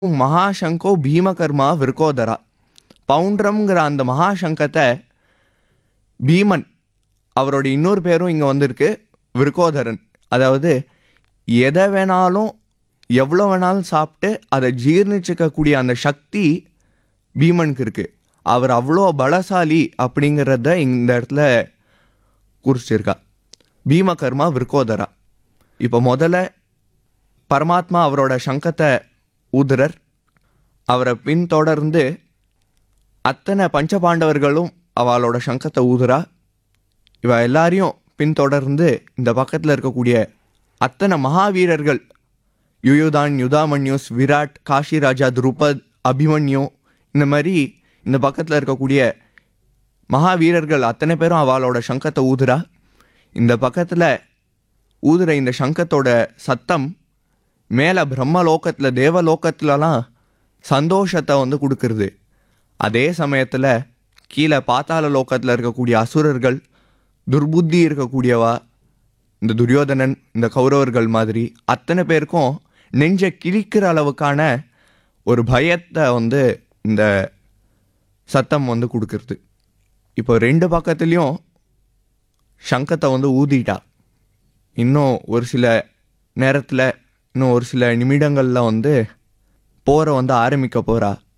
மகாசங்கோ பீமகர்மா விருக்கோதரா பவுண்டரம்ங்கிற அந்த மகாசங்கத்தை பீமன் அவரோட இன்னொரு பேரும் இங்கே வந்திருக்கு விருக்கோதரன் அதாவது எதை வேணாலும் எவ்வளோ வேணாலும் சாப்பிட்டு அதை ஜீர்ணிச்சுக்கக்கூடிய அந்த சக்தி பீமனுக்கு இருக்குது அவர் அவ்வளோ பலசாலி அப்படிங்கிறத இந்த இடத்துல குறிச்சிருக்கா பீமகர்மா விருக்கோதரா இப்போ முதல்ல பரமாத்மா அவரோட சங்கத்தை ஊதுறர் அவரை பின்தொடர்ந்து அத்தனை பஞ்சபாண்டவர்களும் அவளோட சங்கத்தை ஊதுறா இவ எல்லாரையும் பின்தொடர்ந்து இந்த பக்கத்தில் இருக்கக்கூடிய அத்தனை மகாவீரர்கள் யுயுதான் யுதாமன்யூஸ் விராட் காஷிராஜா துருபத் அபிமன்யு இந்த மாதிரி இந்த பக்கத்தில் இருக்கக்கூடிய மகாவீரர்கள் அத்தனை பேரும் அவளோட சங்கத்தை ஊதுறா இந்த பக்கத்தில் ஊதுற இந்த சங்கத்தோட சத்தம் மேலே பிரம்மலோகத்தில் தேவலோகத்துலலாம் சந்தோஷத்தை வந்து கொடுக்கறது அதே சமயத்தில் கீழே பாத்தாள லோகத்தில் இருக்கக்கூடிய அசுரர்கள் துர்புத்தி இருக்கக்கூடியவா இந்த துரியோதனன் இந்த கௌரவர்கள் மாதிரி அத்தனை பேருக்கும் நெஞ்சை கிழிக்கிற அளவுக்கான ஒரு பயத்தை வந்து இந்த சத்தம் வந்து கொடுக்கறது இப்போ ரெண்டு பக்கத்துலேயும் சங்கத்தை வந்து ஊதிட்டா இன்னும் ஒரு சில நேரத்தில் இன்னும் ஒரு சில நிமிடங்களில் வந்து போரை வந்து ஆரம்பிக்க போகிறா